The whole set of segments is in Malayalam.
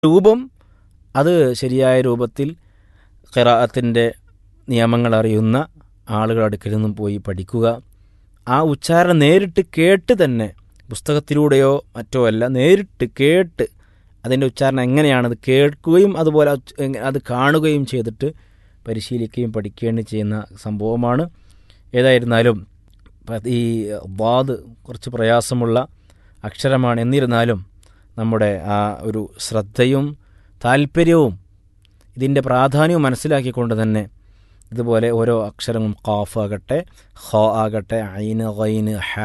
രൂപം അത് ശരിയായ രൂപത്തിൽ ഖിറാഅത്തിൻ്റെ നിയമങ്ങൾ അറിയുന്ന ആളുകളുടെ അടുക്കൽ നിന്നും പോയി പഠിക്കുക ആ ഉച്ചാരണം നേരിട്ട് കേട്ട് തന്നെ പുസ്തകത്തിലൂടെയോ മറ്റോ അല്ല നേരിട്ട് കേട്ട് അതിൻ്റെ ഉച്ചാരണം എങ്ങനെയാണത് കേൾക്കുകയും അതുപോലെ അത് എങ്ങ- അത് കാണുകയും ചെയ്തിട്ട് പരിശീലിക്കുകയും പഠിക്കുകയും ചെയ്യുന്ന സംഭവമാണ് ഏതായിരുന്നാലും പ- ഈ വാദ് കുറച്ച് പ്രയാസമുള്ള അക്ഷരമാണ് എന്നിരുന്നാലും നമ്മുടെ ആ ഒരു ശ്രദ്ധയും താല്പര്യവും ഇതിൻ്റെ പ്രാധാന്യവും മനസ്സിലാക്കിക്കൊണ്ട് തന്നെ ഇതുപോലെ ഓരോ അക്ഷരങ്ങളും ഖാഫ് ആകട്ടെ ഹ ആകട്ടെ ഐന് ഗൈന് ഹ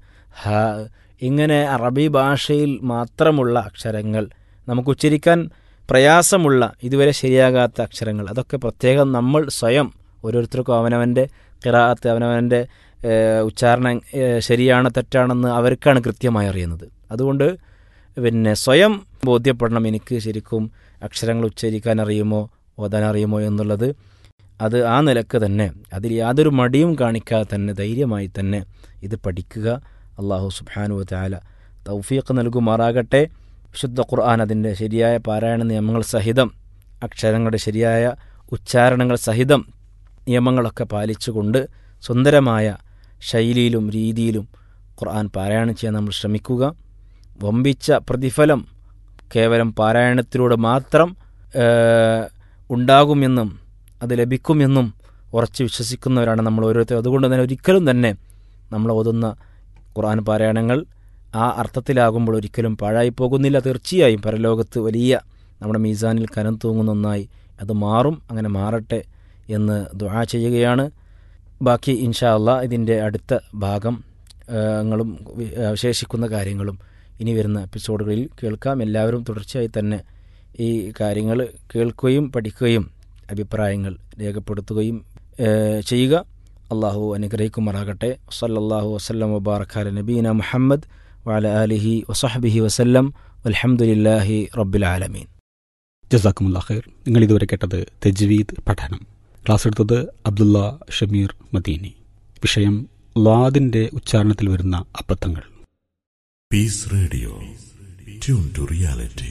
ഹ ഇങ്ങനെ അറബി ഭാഷയിൽ മാത്രമുള്ള അക്ഷരങ്ങൾ നമുക്ക് ഉച്ചരിക്കാൻ പ്രയാസമുള്ള ഇതുവരെ ശരിയാകാത്ത അക്ഷരങ്ങൾ അതൊക്കെ പ്രത്യേകം നമ്മൾ സ്വയം ഓരോരുത്തർക്കും അവനവൻ്റെ കിറാത്ത് അവനവൻ്റെ ഏഹ്, ഉച്ചാരണം ഏഹ്, ശരിയാണ് തെറ്റാണെന്ന് അവർക്കാണ് കൃത്യമായി അറിയുന്നത് അതുകൊണ്ട് പിന്നെ സ്വയം ബോധ്യപ്പെടണം എനിക്ക് ശരിക്കും അക്ഷരങ്ങൾ ഉച്ചരിക്കാൻ അറിയുമോ ഓതാൻ അറിയുമോ എന്നുള്ളത് അത് ആ നിലക്ക് തന്നെ അതിൽ യാതൊരു മടിയും കാണിക്കാതെ തന്നെ ധൈര്യമായി തന്നെ ഇത് പഠിക്കുക അള്ളാഹു സുബ്ഹാനു താല തൗഫീഖ് നൽകുമാറാകട്ടെ വിശുദ്ധ ഖുർആൻ അതിൻ്റെ ശരിയായ പാരായണ നിയമങ്ങൾ സഹിതം അക്ഷരങ്ങളുടെ ശരിയായ ഉച്ചാരണങ്ങൾ സഹിതം നിയമങ്ങളൊക്കെ പാലിച്ചുകൊണ്ട് സുന്ദരമായ ശൈലിയിലും രീതിയിലും ഖുർആൻ പാരായണം ചെയ്യാൻ നമ്മൾ ശ്രമിക്കുക വമ്പിച്ച പ്രതിഫലം കേവലം പാരായണത്തിലൂടെ മാത്രം ഏഹ്, ഉണ്ടാകുമെന്നും അത് ലഭിക്കുമെന്നും ഉറച്ചു വിശ്വസിക്കുന്നവരാണ് നമ്മൾ ഓരോരുത്തരും അതുകൊണ്ട് തന്നെ ഒരിക്കലും തന്നെ നമ്മൾ ഓതുന്ന ഖുർആൻ പാരായണങ്ങൾ ആ അർത്ഥത്തിലാകുമ്പോൾ ഒരിക്കലും പാഴായി പോകുന്നില്ല തീർച്ചയായും പരലോകത്ത് വലിയ നമ്മുടെ മീസാനിൽ കനം തൂങ്ങുന്ന ഒന്നായി അത് മാറും അങ്ങനെ മാറട്ടെ എന്ന് ദുആ ചെയ്യുകയാണ് ബാക്കി ഇൻഷാ അള്ളാ ഇതിൻ്റെ അടുത്ത ഭാഗം ആ, ങ്ങളും വി- ആ, ശേഷിക്കുന്ന കാര്യങ്ങളും ഇനി വരുന്ന എപ്പിസോഡുകളിൽ കേൾക്കാം എല്ലാവരും തുടർച്ചയായി തന്നെ ഈ കാര്യങ്ങൾ കേൾക്കുകയും പഠിക്കുകയും അഭിപ്രായങ്ങൾ രേഖപ്പെടുത്തുകയും ഏ, ചെയ്യുക അള്ളാഹു അനുഗ്രഹിക്കുമാറാകട്ടെ സല്ലല്ലാഹു വസല്ലം വബാറക്കാല നബീന മുഹമ്മദ് വഅല ആലിഹി വസഹബിഹി വസല്ലം വൽഹംദുലില്ലാഹി റബ്ബിൽ ആലമീൻ ജസാക്കുമുല്ലാ ഖൈർ നിങ്ങൾ ഇതുവരെ കേട്ടത് തജ്വീദ് പഠനം ക്ലാസ് എടുത്തത് അബ്ദുള്ള ഷമീർ മദീനി വിഷയം ലാദിന്റെ ഉച്ചാരണത്തിൽ വരുന്ന അബദ്ധങ്ങൾ Peace Radio. Tune to reality.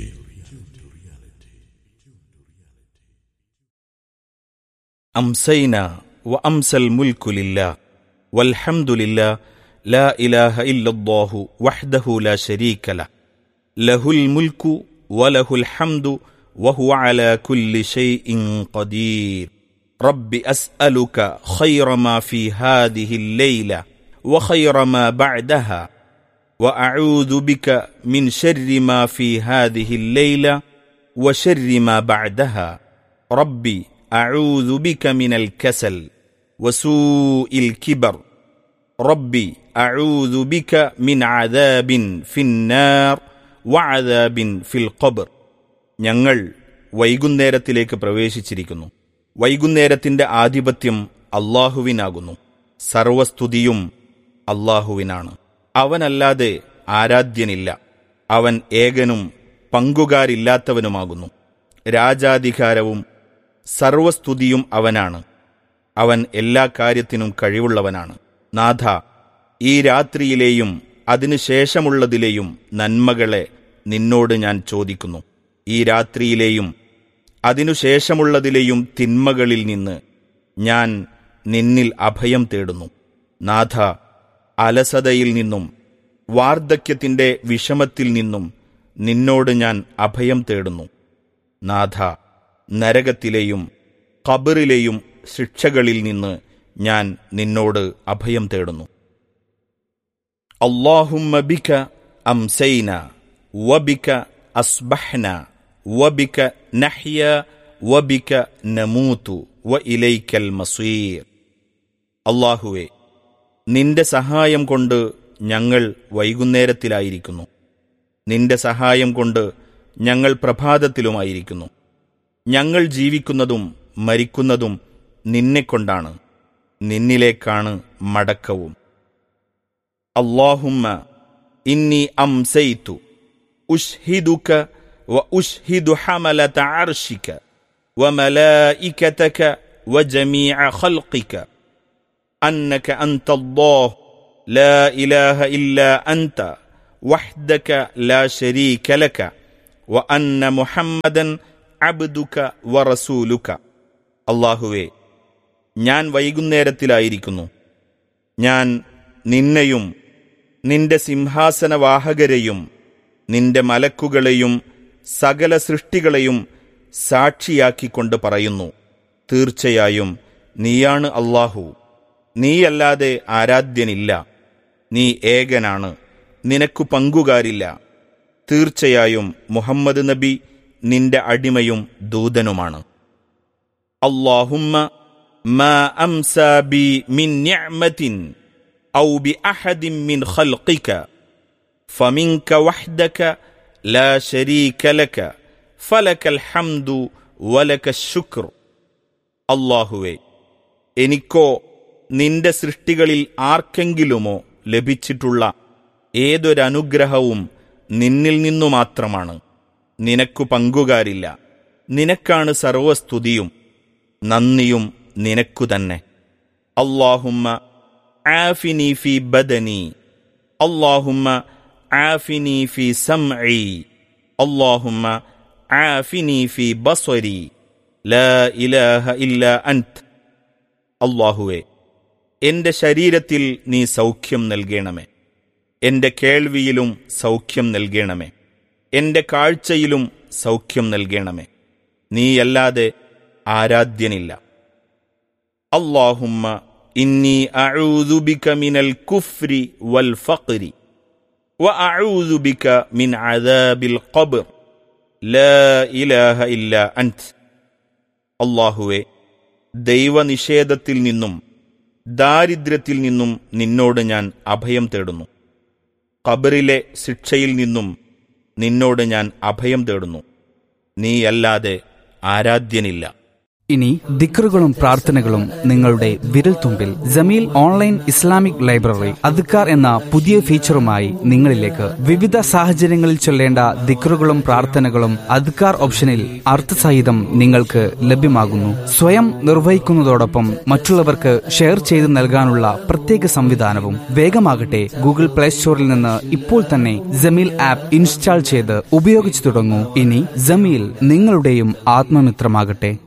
أمسينا وأمسى الملك لله والحمد لله لا إله إلا الله وحده لا شريك له له الملك وله الحمد وهو على كل شيء قدير رب أسألك خير ما في هذه الليلة وخير ما بعدها وأعوذ بك من شر ما في هذه الليلة وشر ما بعدها ربي أعوذ بك من الكسل وسوء الكبر ربي أعوذ بك من عذاب في النار وعذاب في القبر ഞങ്ങൾ വൈകുന്നേരത്തിലേക്ക് പ്രവേശിച്ചിരിക്കുന്നു വൈകുന്നേരത്തിന്റെ ആധിപത്യം അള്ളാഹുവിനാകുന്നു സർവസ്തുതിയും അള്ളാഹുവിനാണ് അവനല്ലാതെ ആരാധ്യനില്ല അവൻ ഏകനും പങ്കുകാരില്ലാത്തവനുമാകുന്നു രാജാധികാരവും സർവസ്തുതിയും അവനാണ് അവൻ എല്ലാ കാര്യത്തിനും കഴിവുള്ളവനാണ് നാഥ ഈ രാത്രിയിലെയും അതിനുശേഷമുള്ളതിലെയും നന്മകളെ നിന്നോട് ഞാൻ ചോദിക്കുന്നു ഈ രാത്രിയിലെയും അതിനുശേഷമുള്ളതിലെയും തിന്മകളിൽ നിന്ന് ഞാൻ നിന്നിൽ അഭയം തേടുന്നു നാഥ അലസതയിൽ നിന്നും വാർദ്ധക്യത്തിന്റെ വിഷമത്തിൽ നിന്നും നിന്നോട് ഞാൻ അഭയം തേടുന്നു നാഥ നരകത്തിലെയും ഖബറിലെയും ശിക്ഷകളിൽ നിന്ന് ഞാൻ നിന്നോട് അഭയം തേടുന്നു അള്ളാഹുമ്മ ബിക അംസൈന വബിക അസ്ബഹ്ന വബിക നഹ്യ വബിക നമൂതു വ ഇലൈക്കൽ മസീർ അള്ളാഹുവെ നിന്റെ സഹായം കൊണ്ട് ഞങ്ങൾ വൈകുന്നേരത്തിലായിരിക്കുന്നു നിന്റെ സഹായം കൊണ്ട് ഞങ്ങൾ പ്രഭാതത്തിലുമായിരിക്കുന്നു ഞങ്ങൾ ജീവിക്കുന്നതും മരിക്കുന്നതും നിന്നെക്കൊണ്ടാണ് നിന്നിലേക്കാണ് മടക്കവും അള്ളാഹുമ്മ ഇന്നി അംസൈതു ഉഷ്ഹിദുക വ ഉഷ്ഹിദു ഹമലത അർഷിക وملائكتك وجميع خلقك انك انت الله لا اله الا انت وحدك لا شريك لك വ അന്ന മുഹമ്മദൻ അബ്ദുക വ റസൂലുക അള്ളാഹുവേ ഞാൻ വൈകുന്നേരത്തിലായിരിക്കുന്നു ഞാൻ നിന്നെയും നിന്റെ സിംഹാസനവാഹകരെയും നിന്റെ മലക്കുകളെയും സകല സൃഷ്ടികളെയും സാക്ഷിയാക്കിക്കൊണ്ട് പറയുന്നു തീർച്ചയായും നീയാണ് അള്ളാഹു നീയല്ലാതെ ആരാധ്യനില്ല നീ ഏകനാണ് നിനക്കു പങ്കുകാരില്ല തീർച്ചയായും മുഹമ്മദ് നബി നിന്റെ അടിമയും ദൂതനുമാണ് اللهم ما امسى بي من نعمه او باحد من خلقك فمنك وحدك لا شريك لك فلك الحمد ولك الشكر അള്ളാഹുവേ എനിക്കോ നിന്റെ സൃഷ്ടികളിൽ ആർക്കെങ്കിലുമോ ലഭിച്ചിട്ടുള്ള ഏതൊരനുഗ്രഹവും നിന്നിൽ നിന്നു മാത്രമാണ് നിനക്കു പങ്കുകാരില്ല നിനക്കാണ് സർവസ്തുതിയും നന്ദിയും നിനക്കു തന്നെ അള്ളാഹുമ്മ ആഫിനി ഫി ബദനി അള്ളാഹുമ്മ ആഫിനി ഫി സംഇ അള്ളാഹുമ്മ ആഫിനി ഫി ബസ്വരി ലാ ഇലാഹ ഇല്ല അൻത് അള്ളാഹുവെ എന്റെ ശരീരത്തിൽ നീ സൗഖ്യം നൽകണമേ എന്റെ കേൾവിയിലും സൗഖ്യം നൽകണമേ എന്റെ കാഴ്ചയിലും സൗഖ്യം നൽകണമേ നീയല്ലാതെ ആരാധ്യനില്ല അള്ളാഹുമ്മ ഇന്നി അഊദു ബിക മിനൽ കുഫ്രി വൽ ഫഖ്രി وأعوذ بك من عذاب القبر لا إله إلا أنت അള്ളാഹുവെ ദൈവനിഷേധത്തിൽ നിന്നും ദാരിദ്ര്യത്തിൽ നിന്നും നിന്നോട് ഞാൻ അഭയം തേടുന്നു ഖബറിലെ ശിക്ഷയിൽ നിന്നും നിന്നോട് ഞാൻ അഭയം തേടുന്നു നീയല്ലാതെ ആരാധ്യനില്ല ഇനി ദിക്റുകളും പ്രാർത്ഥനകളും നിങ്ങളുടെ വിരൽത്തുമ്പിൽ ജമീൽ ഓൺലൈൻ ഇസ്ലാമിക് ലൈബ്രറി അദ്ക്കാർ എന്ന പുതിയ ഫീച്ചറുമായി നിങ്ങളിലേക്ക് വിവിധ സാഹചര്യങ്ങളിൽ ചൊല്ലേണ്ട ദിക്റുകളും പ്രാർത്ഥനകളും അദ്ക്കാർ ഓപ്ഷനിൽ അർത്ഥസഹിതം നിങ്ങൾക്ക് ലഭ്യമാകുന്നു സ്വയം നിർവഹിക്കുന്നതോടൊപ്പം മറ്റുള്ളവർക്ക് ഷെയർ ചെയ്ത് നൽകാനുള്ള പ്രത്യേക സംവിധാനവും വേഗമാകട്ടെ ഗൂഗിൾ പ്ലേ സ്റ്റോറിൽ നിന്ന് ഇപ്പോൾ തന്നെ ജമീൽ ആപ്പ് ഇൻസ്റ്റാൾ ചെയ്ത് ഉപയോഗിച്ചു തുടങ്ങൂ ഇനി ജമീൽ നിങ്ങളുടെയും ആത്മമിത്രമാകട്ടെ